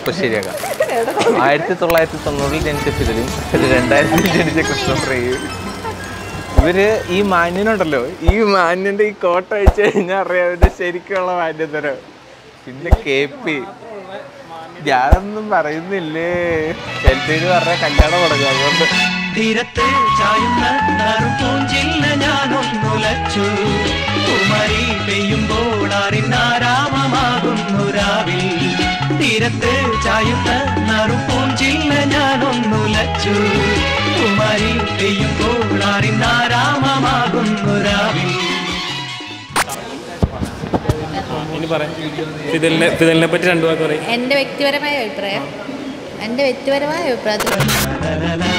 ഇപ്പൊ ശരിയാക്കാം ആയിരത്തി തൊള്ളായിരത്തി തൊണ്ണൂറിൽ ജനിച്ച ഫിദലും രണ്ടായിരത്തിൽ ജനിച്ച കൃഷ്ണപ്രിയയും ഇവര് ഈ മാന്യനുണ്ടല്ലോ ഈ മാന്യന്റെ ഈ കോട്ട അഴിച്ചു കഴിഞ്ഞാൽ അറിയാം അവന്റെ ശരിക്കുള്ള മാന്യതരം പിന്നെ കെ പി ഞാനൊന്നും പറയുന്നില്ലേ ചെൽപ്പേര് പറഞ്ഞ കല്യാണം തുടങ്ങും അതുകൊണ്ട് തീരത്ത് ചായുന്ന നാറും പൂഞ്ചില്ല ഞാനൊന്നുലച്ചു കുമരി പെയ്യുമ്പോൾ അറിനാരാമമാകുന്നു രാവിൽ തീരത്ത് ചായുന്ന നാറും പൂഞ്ചില്ല ഞാനൊന്നുലച്ചു കുമരി പെയ്യുമ്പോൾ അറിനാരാമമാകുന്നു രാവിൽ ഇനി പറയാം ഫിദലിനെ ഫിദലിനെ പറ്റി രണ്ടു വാക്ക് പറയും എൻ്റെ വ്യക്തിപരമായ അഭിപ്രായം എൻ്റെ വ്യക്തിപരമായ അഭിപ്രായത്തിൽ